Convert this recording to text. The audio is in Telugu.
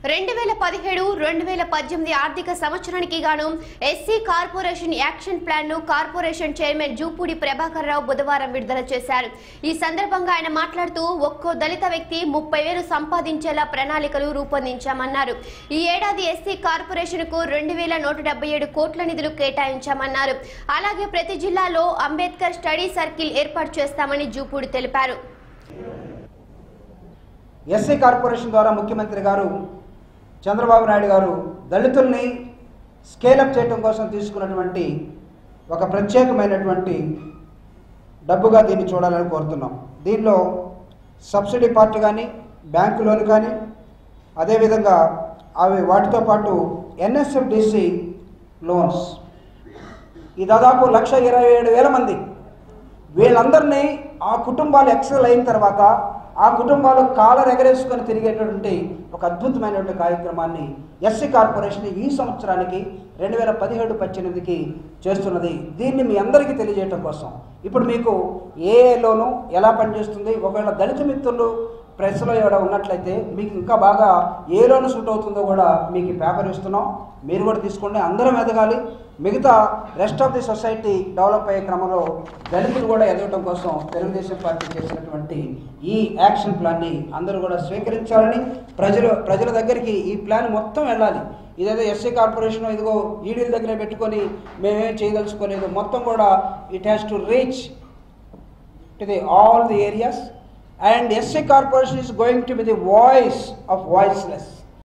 రెండు వేల పదిహేడు రెండు వేల పద్దెనిమిది ఆర్థిక సంవత్సరానికి గాను ఎస్సీ కార్పొరేషన్ యాక్షన్ ప్లాన్ ను కార్పొరేషన్ చైర్మన్ జూపూడి ప్రభాకర్ రావు బుధవారం విడుదల చేశారు ఈ సందర్భంగా ఆయన మాట్లాడుతూ ఒక్కో దళిత వ్యక్తి ముప్పై వేలు సంపాదించేలా ప్రణాళికలు రూపొందించామన్నారు ఈ ఏడాది ఎస్సీ కార్పొరేషన్ కు రెండు వేల నూట డెబ్బై ఏడు కోట్ల నిధులు కేటాయించామన్నారు అలాగే ప్రతి జిల్లాలో అంబేద్కర్ స్టడీ సర్కిల్ ఏర్పాటు చేస్తామని జూపూడి తెలిపారు ఎస్సీ కార్పొరేషన్ ద్వారా ముఖ్యమంత్రి గారు చంద్రబాబు నాయుడు గారు దళితుల్ని స్కేలప్ చేయడం కోసం తీసుకున్నటువంటి ఒక ప్రత్యేకమైనటువంటి డబ్బుగా దీన్ని చూడాలని కోరుతున్నాం దీనిలో సబ్సిడీ పార్ట్ కానీ బ్యాంకు లోన్ కానీ అదేవిధంగా అవి వాటితో పాటు ఎన్ఎస్ఎఫ్డిసి లోన్స్ ఈ దాదాపు లక్ష ఇరవై ఏడు వేల మంది వీళ్ళందరినీ ఆ కుటుంబాలు ఎక్సెల్ అయిన తర్వాత ఆ కుటుంబాలు కాలర్ ఎగరేసుకొని తిరిగేటటువంటి ఒక అద్భుతమైనటువంటి కార్యక్రమాన్ని ఎస్సీ కార్పొరేషన్ ఈ సంవత్సరానికి రెండు వేల పదిహేడు పద్దెనిమిదికి చేస్తున్నది దీన్ని మీ అందరికీ తెలియజేయడం కోసం ఇప్పుడు మీకు ఏ లోను ఎలా పనిచేస్తుంది ఒకవేళ దళిత మిత్రులు ప్రెస్లో ఎవడ ఉన్నట్లయితే మీకు ఇంకా బాగా ఏ లోన్ సూట్ అవుతుందో కూడా మీకు ఈ పేపర్ ఇస్తున్నాం మీరు కూడా తీసుకోండి అందరం ఎదగాలి మిగతా rest of the society develop అయ్యే క్రమంలో దళితులు కూడా ఎదగడం కోసం తెలుగుదేశం పార్టీ చేసినటువంటి ఈ యాక్షన్ ప్లాన్ని అందరూ కూడా స్వీకరించాలని ప్రజలు ప్రజల దగ్గరికి ఈ ప్లాన్ మొత్తం వెళ్ళాలి ఇదేదో ఎస్సీ కార్పొరేషన్ ఇదిగో ఈడీల దగ్గర పెట్టుకొని మేమేం చేయదలుచుకోలేదు మొత్తం కూడా it has to reach to the all the areas and SC corporation is going to be the voice of voiceless